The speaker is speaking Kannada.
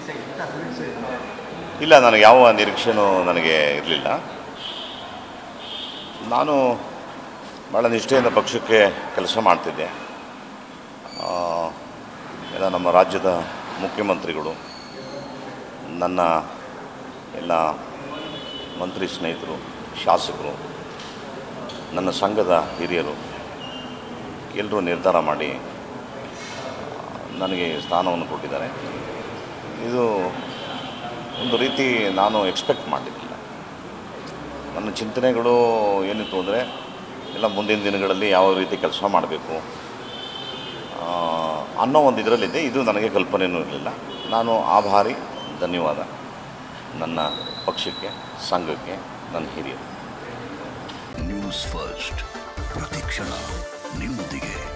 ಇಲ್ಲ ನನಗೆ ಯಾವ ನಿರೀಕ್ಷೆನೂ ನನಗೆ ಇರಲಿಲ್ಲ ನಾನು ಭಾಳ ನಿಷ್ಠೆಯಿಂದ ಪಕ್ಷಕ್ಕೆ ಕೆಲಸ ಮಾಡ್ತಿದ್ದೆ ಆ, ಎಲ್ಲ ನಮ್ಮ ರಾಜ್ಯದ ಮುಖ್ಯಮಂತ್ರಿಗಳು ನನ್ನ ಎಲ್ಲ ಮಂತ್ರಿ ಸ್ನೇಹಿತರು ಶಾಸಕರು ನನ್ನ ಸಂಘದ ಹಿರಿಯರು ಎಲ್ಲರೂ ನಿರ್ಧಾರ ಮಾಡಿ ನನಗೆ ಸ್ಥಾನವನ್ನು ಕೊಟ್ಟಿದ್ದಾರೆ ಇದು ಒಂದು ರೀತಿ ನಾನು ಎಕ್ಸ್ಪೆಕ್ಟ್ ಮಾಡಿರಲಿಲ್ಲ ನನ್ನ ಚಿಂತನೆಗಳು ಏನಿತ್ತು ಅಂದರೆ ಎಲ್ಲ ಮುಂದಿನ ದಿನಗಳಲ್ಲಿ ಯಾವ ರೀತಿ ಕೆಲಸ ಮಾಡಬೇಕು ಅನ್ನೋ ಒಂದು ಇದರಲ್ಲಿದೆ ಇದು ನನಗೆ ಕಲ್ಪನೆಯೂ ಇರಲಿಲ್ಲ ನಾನು ಆಭಾರಿ ಧನ್ಯವಾದ ನನ್ನ ಪಕ್ಷಕ್ಕೆ ಸಂಘಕ್ಕೆ ನನ್ನ ಹಿರಿಯರು ನ್ಯೂಸ್ ಫಸ್ಟ್ ಪ್ರತಿಕ್ಷಣ ನಿಮ್ಮೊಂದಿಗೆ